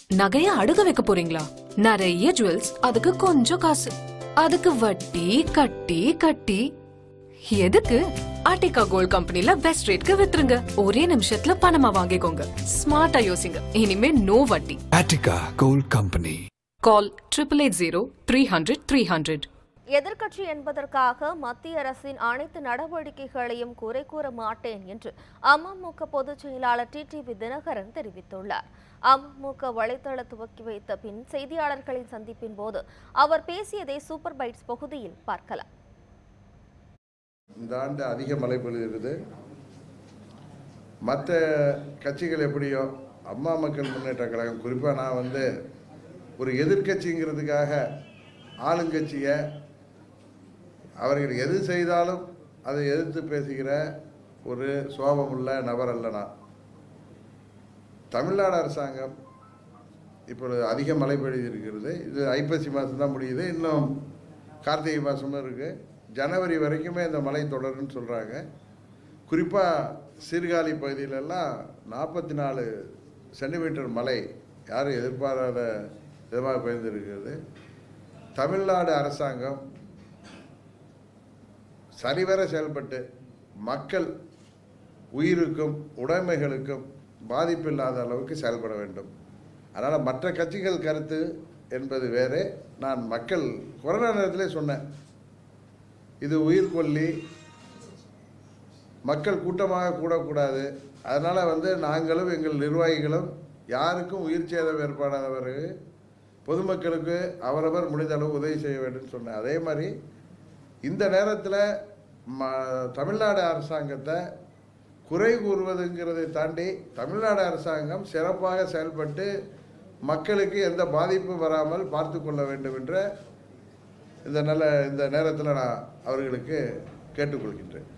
நகைய அடுக்க வைக்க போறீங்களா நிறைய ஜுவல்ஸ் அதுக்கு கொஞ்சம் காசு அதுக்கு வட்டி கட்டி கட்டி எதுக்கு ஆர்டிகா கோல்ட் கம்பெனில பெஸ்ட் ரேட்க்கு வித்துருங்க ஒரே நிமிஷத்துல பணமா வாங்கிக்கோங்க ஸ்மார்ட்டா யோசிங்க இனிமே நோ வட்டி Attica Gold Company. Call triple eight zero three hundred three hundred எதிர்க்கட்சி என்பதற்காக மத்திய அரசின் அனைத்து நடவடிக்கைகளையும் குறை கூற மாட்டேன் என்று அமமுக பொதுச் செயலாளர் டிடிவி தினகரன் தெரிவித்துள்ளார் அமமுக வலைதள துவக்கி வைத்த பின் செய்தியாளர்களின் சந்திப்பின் போது அவர் பேசியதை சூப்பர் பைட்ஸ் பகுதியில் பார்க்கலாம் இந்த ஆண்டு அதிக மழை பொழிகிறது மற்ற கட்சிகள் எப்படியோ அம்மா மக்கள் முன்னேற்ற கழகம் குறிப்பாக நான் வந்து ஒரு எதிர்க்கட்சிங்கிறதுக்காக ஆளுங்கட்சியை அவர்கள் எது செய்தாலும் அதை எதிர்த்து பேசுகிற ஒரு சோபமுள்ள நபர் அல்ல நான் தமிழ்நாடு அரசாங்கம் இப்பொழுது அதிக மழை பெய்திருக்கிறது இது ஐப்பசி மாதம் தான் முடியுது இன்னும் கார்த்திகை மாதமும் இருக்குது ஜனவரி வரைக்குமே இந்த மழை தொடரும்னு சொல்கிறாங்க குறிப்பாக சீர்காழி பகுதியிலெல்லாம் நாற்பத்தி நாலு சென்டிமீட்டர் மழை யாரும் எதிர்பாராத விதமாக பெய்திருக்கிறது தமிழ்நாடு அரசாங்கம் சரிவர செயல்பட்டு மக்கள் உயிருக்கும் உடைமைகளுக்கும் பாதிப்பு இல்லாத அளவுக்கு செயல்பட வேண்டும் அதனால் மற்ற கட்சிகள் கருத்து என்பது வேறு நான் மக்கள் கொரோனா நேரத்திலே சொன்னேன் இது உயிர் கொல்லி மக்கள் கூட்டமாக கூடக்கூடாது அதனால் வந்து நாங்களும் எங்கள் நிர்வாகிகளும் யாருக்கும் உயிர் சேதம் ஏற்படாதவர்கள் பொதுமக்களுக்கு அவரவர் முடிந்த அளவு உதவி செய்ய வேண்டும் சொன்னேன் அதே மாதிரி இந்த நேரத்தில் ம தமிழ்நாடு அரசாங்கத்தை குறை கூறுவதுங்கிறதை தாண்டி தமிழ்நாடு அரசாங்கம் சிறப்பாக செயல்பட்டு மக்களுக்கு எந்த பாதிப்பும் வராமல் பார்த்து கொள்ள வேண்டும் என்ற இந்த நல்ல இந்த நேரத்தில் நான் அவர்களுக்கு கேட்டுக்கொள்கின்றேன்